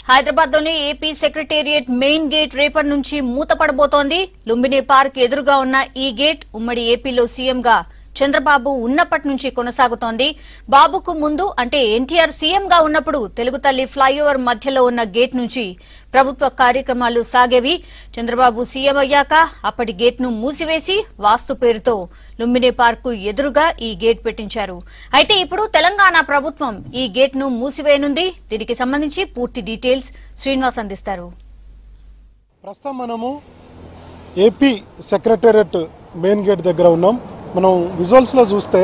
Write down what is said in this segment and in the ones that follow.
హైదరాబాద్ లోని AP secretariat main gate రేపటి నుంచి మూతపడబోతోంది లుంబిని పార్క్ ఎదురుగా ఉన్న ఈ గేట్ ఉమ్మడి ఏపీలో సీఎంగా చంద్రబాబు ఉన్నప్పటి నుంచి కొనసాగుతోంది బాబుకు ముందు అంటే ఎన్టీఆర్ సీఎంగా ఉన్నప్పుడు తెలుగు తల్లి ఫ్లైఓవర్ మధ్యలో ఉన్న గేట్ నుంచి ప్రభుత్వ కార్యక్రమాలు సాగేవి చంద్రబాబు సీఎం అయ్యాక అప్పటి గేట్ను మూసివేసి వాస్తు పేరుతో లుంబిని పార్కు ఎదురుగా ఈ గేట్ పెట్టించారు అయితే ఇప్పుడు తెలంగాణ ప్రభుత్వం ఈ గేట్ను మూసివేయనుంది దీనికి సంబంధించి పూర్తి డీటెయిల్స్ శ్రీనివాస్ అందిస్తారు ప్రస్తుతం మనము ఏపీ సెక్రటేరియట్ మెయిన్ గేట్ దగ్గర ఉన్నాం మనం విజువల్స్లో చూస్తే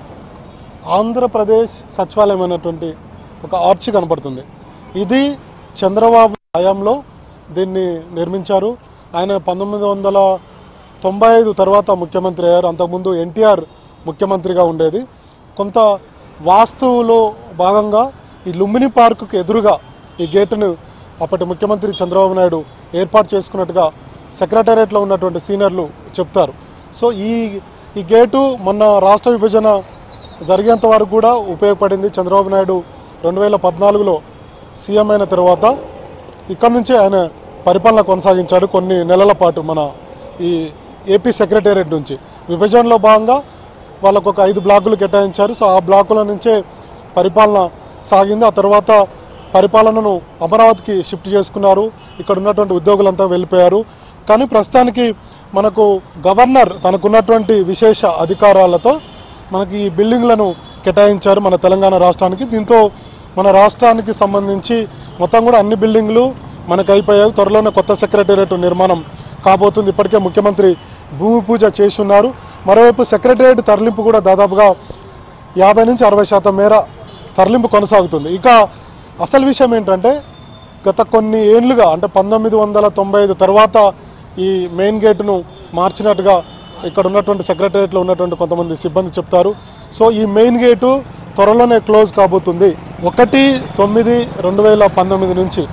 ఆంధ్రప్రదేశ్ సచివాలయం అనేటువంటి ఒక ఆర్చ్ కనపడుతుంది ఇది చంద్రబాబు హయాంలో దీన్ని నిర్మించారు ఆయన పంతొమ్మిది వందల తొంభై ఐదు తర్వాత ముఖ్యమంత్రి అయ్యారు అంతకుముందు ఎన్టీఆర్ ముఖ్యమంత్రిగా ఉండేది కొంత వాస్తువులో భాగంగా ఈ లుంబిని పార్కుకు ఎదురుగా ఈ గేటును అప్పటి ముఖ్యమంత్రి చంద్రబాబు నాయుడు ఏర్పాటు చేసుకున్నట్టుగా సెక్రటేరియట్లో ఉన్నటువంటి సీనియర్లు చెప్తారు సో ఈ ఈ గేటు మొన్న రాష్ట్ర విభజన జరిగేంత వరకు కూడా ఉపయోగపడింది చంద్రబాబు నాయుడు రెండు వేల పద్నాలుగులో సీఎం అయిన తర్వాత ఇక్కడ నుంచే ఆయన పరిపాలన కొనసాగించాడు కొన్ని నెలల పాటు మన ఈ ఏపీ సెక్రటేరియట్ నుంచి విభజనలో భాగంగా వాళ్ళకు ఒక ఐదు బ్లాకులు కేటాయించారు సో ఆ బ్లాకుల నుంచే పరిపాలన సాగింది ఆ తర్వాత పరిపాలనను అమరావతికి షిఫ్ట్ చేసుకున్నారు ఇక్కడ ఉన్నటువంటి ఉద్యోగులంతా వెళ్ళిపోయారు కానీ ప్రస్తుతానికి మనకు గవర్నర్ తనకున్నటువంటి విశేష అధికారాలతో మనకి ఈ బిల్డింగ్లను కేటాయించారు మన తెలంగాణ రాష్ట్రానికి దీంతో మన రాష్ట్రానికి సంబంధించి మొత్తం కూడా అన్ని బిల్డింగ్లు మనకు అయిపోయాయి త్వరలోనే కొత్త సెక్రటేరియట్ నిర్మాణం కాబోతుంది ఇప్పటికే ముఖ్యమంత్రి భూమి పూజ చేసి ఉన్నారు మరోవైపు సెక్రటేరియట్ తరలింపు కూడా దాదాపుగా యాభై నుంచి అరవై శాతం మేర తరలింపు కొనసాగుతుంది ఇక అసలు విషయం ఏంటంటే గత కొన్ని ఏళ్ళుగా అంటే పంతొమ్మిది వందల తొంభై ఐదు తర్వాత ఈ మెయిన్ గేటును మార్చినట్టుగా ఇక్కడ ఉన్నటువంటి సెక్రటరియట్లో ఉన్నటువంటి కొంతమంది సిబ్బంది చెప్తారు సో ఈ మెయిన్ గేటు త్వరలోనే క్లోజ్ కాబోతుంది ఒకటి తొమ్మిది రెండు వేల పంతొమ్మిది నుంచి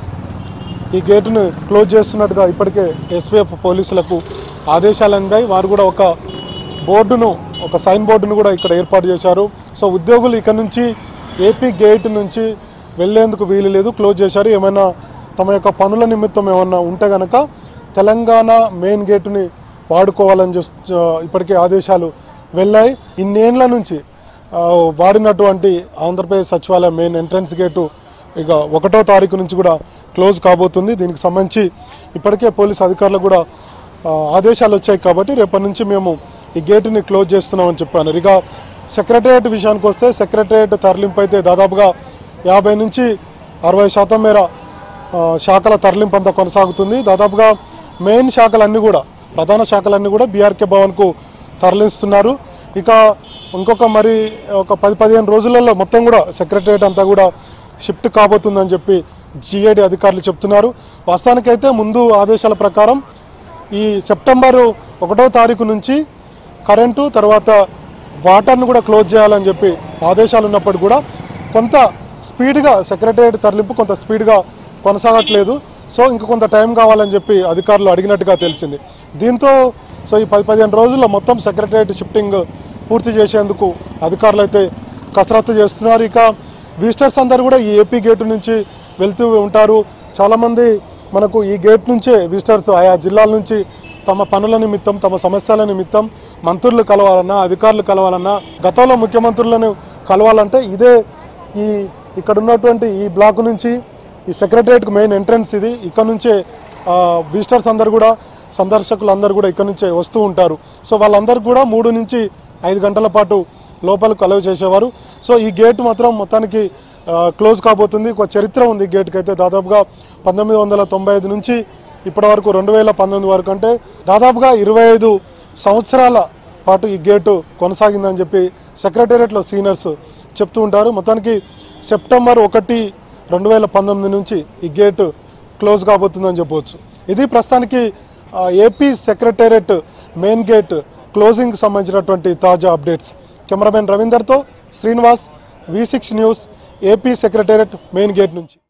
ఈ గేటును క్లోజ్ చేస్తున్నట్టుగా ఇప్పటికే ఎస్పీఎఫ్ పోలీసులకు ఆదేశాలు అందాయి వారు కూడా ఒక బోర్డును ఒక సైన్ బోర్డును కూడా ఇక్కడ ఏర్పాటు చేశారు సో ఉద్యోగులు ఇక్కడ నుంచి ఏపీ గేట్ నుంచి వెళ్ళేందుకు వీలు లేదు క్లోజ్ చేశారు ఏమైనా తమ యొక్క పనుల నిమిత్తం ఏమన్నా ఉంటే కనుక తెలంగాణ మెయిన్ గేటుని వాడుకోవాలని చూస్ ఇప్పటికే ఆదేశాలు వెళ్ళాయి ఇన్నేళ్ల నుంచి ఆ, వాడినటువంటి ఆంధ్రప్రదేశ్ సచివాలయం మెయిన్ ఎంట్రన్స్ గేటు ఇక ఒకటో తారీఖు నుంచి కూడా క్లోజ్ కాబోతుంది దీనికి సంబంధించి ఇప్పటికే పోలీస్ అధికారులు కూడా ఆ, ఆదేశాలు వచ్చాయి కాబట్టి రేపటి నుంచి మేము ఈ గేటుని క్లోజ్ చేస్తున్నామని చెప్పాను ఇక సెక్రటరియట్ విషయానికి వస్తే సెక్రటరియట్ తరలింపు అయితే దాదాపుగా యాభై నుంచి అరవై శాతం మేర ఆ, శాఖల తరలింపు అంతా కొనసాగుతుంది దాదాపుగా మెయిన్ శాఖలన్నీ కూడా ప్రధాన శాఖలన్నీ కూడా బీఆర్కే భవన్కు తరలిస్తున్నారు ఇక ఇంకొక మరి ఒక పది పదిహేను రోజులలో మొత్తం కూడా సెక్రటరియట్ అంతా కూడా షిఫ్ట్ కాబోతుందని చెప్పి జిఏడి అధికారులు చెప్తున్నారు వాస్తవానికైతే ముందు ఆదేశాల ప్రకారం ఈ సెప్టెంబరు ఒకటో తారీఖు నుంచి కరెంటు తర్వాత వాటర్ను కూడా క్లోజ్ చేయాలని చెప్పి ఆదేశాలు ఉన్నప్పుడు కూడా కొంత స్పీడ్గా సెక్రటరియట్ తరలింపు కొంత స్పీడ్గా కొనసాగట్లేదు సో ఇంకా కొంత టైం కావాలని చెప్పి అధికారులు అడిగినట్టుగా తెలిసింది దీంతో సో ఈ పది పదిహేను రోజుల్లో మొత్తం సెక్రటరియట్ షిఫ్టింగ్ పూర్తి చేసేందుకు అధికారులు అయితే కసరత్తు చేస్తున్నారు ఇక విజిటర్స్ అందరూ కూడా ఈ ఏపీ గేటు నుంచి వెళ్తూ ఉంటారు చాలామంది మనకు ఈ గేట్ నుంచే విజిటర్స్ ఆయా జిల్లాల నుంచి తమ పనుల నిమిత్తం తమ సమస్యల నిమిత్తం మంత్రులు కలవాలన్నా అధికారులు కలవాలన్నా గతంలో ముఖ్యమంత్రులను కలవాలంటే ఇదే ఈ ఇక్కడ ఉన్నటువంటి ఈ బ్లాక్ నుంచి ఈ సెక్రటరియట్కి మెయిన్ ఎంట్రన్స్ ఇది ఇక్కడ నుంచే ఆ, విజిటర్స్ అందరు కూడా సందర్శకులు అందరు కూడా ఇక్కడ నుంచే వస్తూ ఉంటారు సో వాళ్ళందరికీ కూడా మూడు నుంచి ఐదు గంటల పాటు లోపలికి అలవ్ చేసేవారు సో ఈ గేట్ మాత్రం మొత్తానికి ఆ, క్లోజ్ కాబోతుంది ఒక చరిత్ర ఉంది ఈ గేట్కి అయితే దాదాపుగా పంతొమ్మిది వందల తొంభై ఐదు నుంచి ఇప్పటి వరకు రెండు వేల పంతొమ్మిది వరకు అంటే దాదాపుగా ఇరవై ఐదు సంవత్సరాల పాటు ఈ గేటు కొనసాగిందని చెప్పి సెక్రటేరియట్లో సీనియర్స్ చెప్తూ ఉంటారు మొత్తానికి సెప్టెంబర్ ఒకటి రెండు వేల పంతొమ్మిది నుంచి ఈ గేటు క్లోజ్ కాబోతుందని చెప్పవచ్చు ఇది ప్రస్తుతానికి ఆ, ఏపీ సెక్రటేరియట్ మెయిన్ గేట్ క్లోజింగ్కి సంబంధించినటువంటి తాజా అప్డేట్స్ కెమెరామెన్ రవీందర్తో Srinivas V six news AP secretariat main gate నుంచి